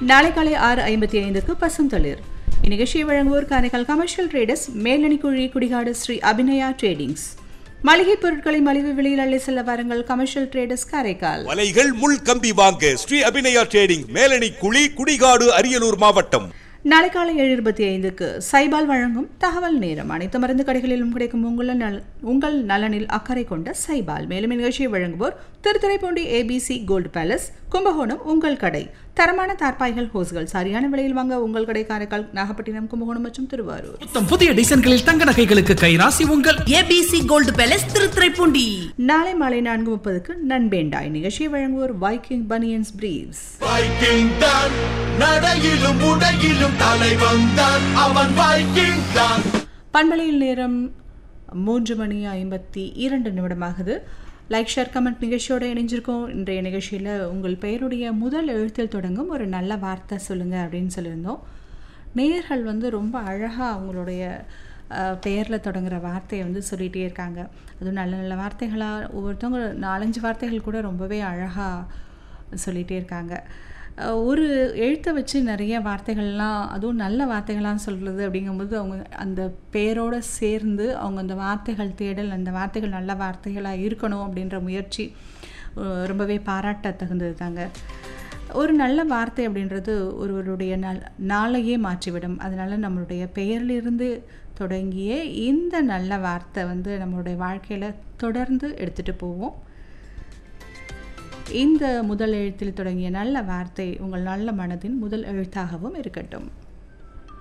நாளை காலை ஆறு ஐம்பத்தி ஐந்துக்கு பசுந்தளிர் இந்நிகழ்ச்சியை வழங்குவோர் Karaikal commercial traders Melnanikuzhi Kudikadu Sri Abhinaya tradings மளிகை பொருட்களை மலிவு விலையில் அள்ளி செல்ல வாருங்கள் கமர்ஷியல் ட்ரேடர்ஸ் காரைக்கால் வலைகள் முள் கம்பி வாங்க ஸ்ரீ அபிநயா ட்ரேடிங் மேலணி குழி குடிகாடு அரியலூர் மாவட்டம் நாளை காலை ஏழு இருபத்தி ஐந்துக்கு சைபால் வழங்கும் தகவல் நேரம் அனைத்து மருந்து கடைகளிலும் கிடைக்கும் உங்கள் நல உங்கள் நலனில் அக்கறை கொண்ட சைபால் மேலும் நிகழ்ச்சியை வழங்குவோர் Thiruthuraipoondi ABC gold palace Kumbakonam உங்கள் கடை தரமான தார்பாய்கள் ஹோஸ்கள் சரியான விலையில் வாங்க உங்கள் கடை காரைக்கால் நாகப்பட்டினம் கும்பகோணம் மற்றும் திருவாரூர் புத்தம் புதிய டிசைன்களில் தங்க நகைகளுக்கு கைராசி உங்கள் ஏபிசி கோல்டு பேலஸ் திருத்துறைப்பூண்டி நாளை மாலை நான்கு முப்பதுக்கு நண்பேண்டாய் நிகழ்ச்சியை வழங்குவோர் வைக்கிங் பனியன்ஸ் பிரீவ்ஸ் வைக்கிங் தான் நடையிலும் உடையிலும் தலைவன் தான் அவன் வைக்கிங் தான் பண்பலையில் நேரம் மூன்று மணி ஐம்பத்தி இரண்டு நிமிடமாகுது லைக் ஷேர் கமெண்ட் நிகழ்ச்சியோட இணைஞ்சிருக்கோம் இன்றைய நிகழ்ச்சியில் உங்கள் பெயருடைய முதல் எழுத்தில் தொடங்கும் ஒரு நல்ல வார்த்தை சொல்லுங்கள் அப்படின்னு சொல்லியிருந்தோம் நேயர்கள் வந்து ரொம்ப அழகாக அவங்களுடைய பெயரில் தொடங்குற வார்த்தையை வந்து சொல்லிகிட்டே இருக்காங்க அதுவும் நல்ல நல்ல வார்த்தைகளாக ஒவ்வொருத்தவங்க நாலஞ்சு வார்த்தைகள் கூட ரொம்பவே அழகாக சொல்லிகிட்டே இருக்காங்க அஹ் ஒரு எழுத்தை வச்சு நிறைய வார்த்தைகள்லாம் அதுவும் நல்ல வார்த்தைகளாக சொல்கிறது அப்படிங்கும்போது அவங்க அந்த பேரோடு சேர்ந்து அவங்க அந்த வார்த்தைகள் தேடல் அந்த வார்த்தைகள் நல்ல வார்த்தைகளாக இருக்கணும் அப்படின்ற முயற்சி அஹ் ரொம்பவே பாராட்ட தகுந்தது தாங்க ஒரு நல்ல வார்த்தை அப்படின்றது ஒருவருடைய நல் நாளையே மாற்றிவிடும் அதனால் நம்மளுடைய பெயரிலிருந்து தொடங்கிய இந்த நல்ல வார்த்தை வந்து நம்மளுடைய வாழ்க்கையில் தொடர்ந்து எடுத்துகிட்டு போவோம் இந்த முதல் எழுத்தில் தொடங்கிய நல்ல வார்த்தை உங்கள் நல்ல மனதின் முதல் எழுத்தாகவும் இருக்கட்டும்